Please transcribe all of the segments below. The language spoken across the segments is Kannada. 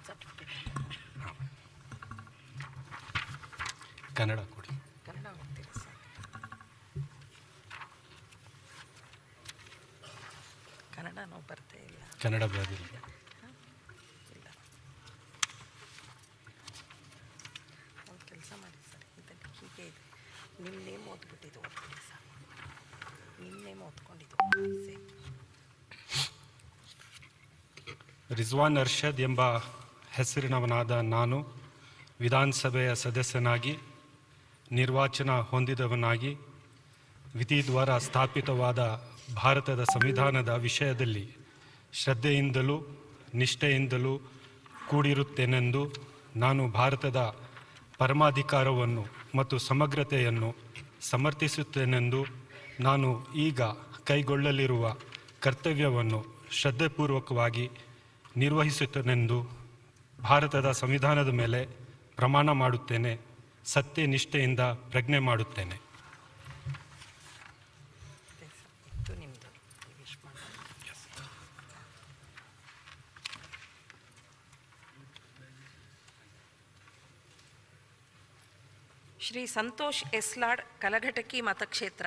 ಸರ್ಟಿಫಿಕೇಟ್ ಕನ್ನಡ ಕೊಡಿ ಕನ್ನಡ ಓದ್ತೀರಾ ಸರ್ ಕನ್ನಡ ನಾವು ಬರ್ತೇ ಇಲ್ಲ ಕನ್ನಡ ಬರೋದಿಲ್ಲ ಇಲ್ಲ ಒಂದು ಕೆಲಸ ಮಾಡಿ ಸರ್ ಇದಕ್ಕೆ ಹೀಗೆ ಇದೆ ನಿಮ್ಮ ನೇಮ್ ಓದ್ಬಿಟ್ಟಿದ್ದು ಓದ್ಬಿಡಿ ಸರ್ ನಿಮ್ಮ ನೇಮ್ ಓದ್ಕೊಂಡಿದ್ದು ಸೇಮ್ ರಿಜ್ವಾನ್ ಅರ್ಷದ್ ಎಂಬ ಹೆಸರಿನವನಾದ ನಾನು ವಿಧಾನಸಭೆಯ ಸದಸ್ಯನಾಗಿ ನಿರ್ವಾಚನ ಹೊಂದಿದವನಾಗಿ ವಿಧಿದ್ವಾರ ಸ್ಥಾಪಿತವಾದ ಭಾರತದ ಸಂವಿಧಾನದ ವಿಷಯದಲ್ಲಿ ಶ್ರದ್ಧೆಯಿಂದಲೂ ನಿಷ್ಠೆಯಿಂದಲೂ ಕೂಡಿರುತ್ತೇನೆಂದು ನಾನು ಭಾರತದ ಪರಮಾಧಿಕಾರವನ್ನು ಮತ್ತು ಸಮಗ್ರತೆಯನ್ನು ಸಮರ್ಥಿಸುತ್ತೇನೆಂದು ನಾನು ಈಗ ಕೈಗೊಳ್ಳಲಿರುವ ಕರ್ತವ್ಯವನ್ನು ಶ್ರದ್ಧೆಪೂರ್ವಕವಾಗಿ ನಿರ್ವಹಿಸುತ್ತೇನೆಂದು ಭಾರತದ ಸಂವಿಧಾನದ ಮೇಲೆ ಪ್ರಮಾಣ ಮಾಡುತ್ತೇನೆ ಸತ್ಯ ನಿಷ್ಠೆಯಿಂದ ಪ್ರಜ್ಞೆ ಮಾಡುತ್ತೇನೆ ಇದೆ ಸರ್ ಇದು ನಿಮ್ಮದು ವಿಶ್ ಮಾಡಿ ಶ್ರೀ ಸಂತೋಷ್ ಎಸ್ಲಾಡ್ ಕಲಘಟಕಿ ಮತಕ್ಷೇತ್ರ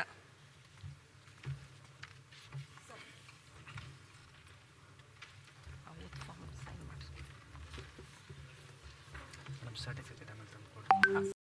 ಹೌದು, form sign ಮಾಡಿ. ಸರ್ಟಿಫಿಕೇಟ್ ಆಮೇಲೆ ತಂದು ಕೊಡಿ ಹಾಂ